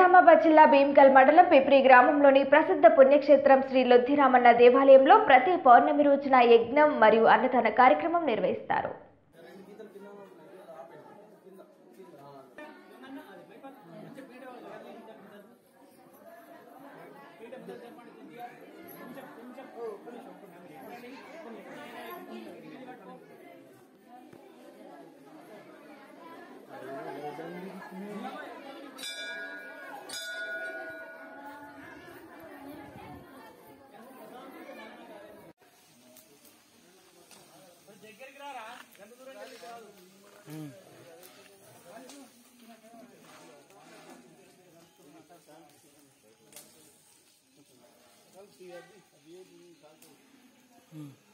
నిజామాబాద్ జిల్లా భీమ్గల్ మండలం పిప్రి గ్రామంలోని ప్రసిద్ధ పుణ్యక్షేత్రం శ్రీ లొద్దిరామన్న దేవాలయంలో ప్రతి పౌర్ణమి రోజున యజ్ఞం మరియు అన్నదాన కార్యక్రమం నిర్వహిస్తారు Hmm.